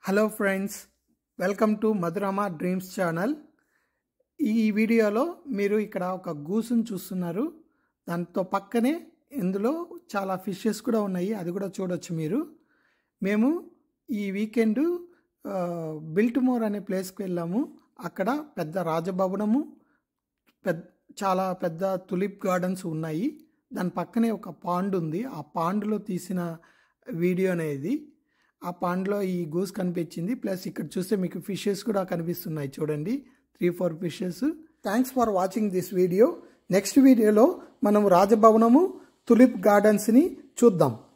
hello friends welcome to Madhurama dreams channel ఈ వీడియోలో మీరు ఇక్కడ ఒక గూసును చూస్తున్నారు దాంతో పక్కనే ఇందులో చాలా ఫిషెస్ కూడా ఉన్నాయి అది కూడా చూడొచ్చు మీరు మేము ఈ వీకెండ్ బిల్ట్మోర్ అనే ప్లేస్కి వెళ్ళాము అక్కడ పెద్ద రాజభవనము పెద్ద చాలా పెద్ద తులిప్ గార్డెన్స్ ఉన్నాయి దాని పక్కనే ఒక పాండ్ ఉంది ఆ పాండ్లో తీసిన వీడియో అనేది ఆ పాండ్లో ఈ గూస్ కనిపించింది ప్లస్ ఇక్కడ చూస్తే మీకు ఫిషెస్ కూడా కనిపిస్తున్నాయి చూడండి three four fishes thanks for watching this video next వీడియోలో మనం రాజభవనము తులిప్ గార్డెన్స్ని చూద్దాం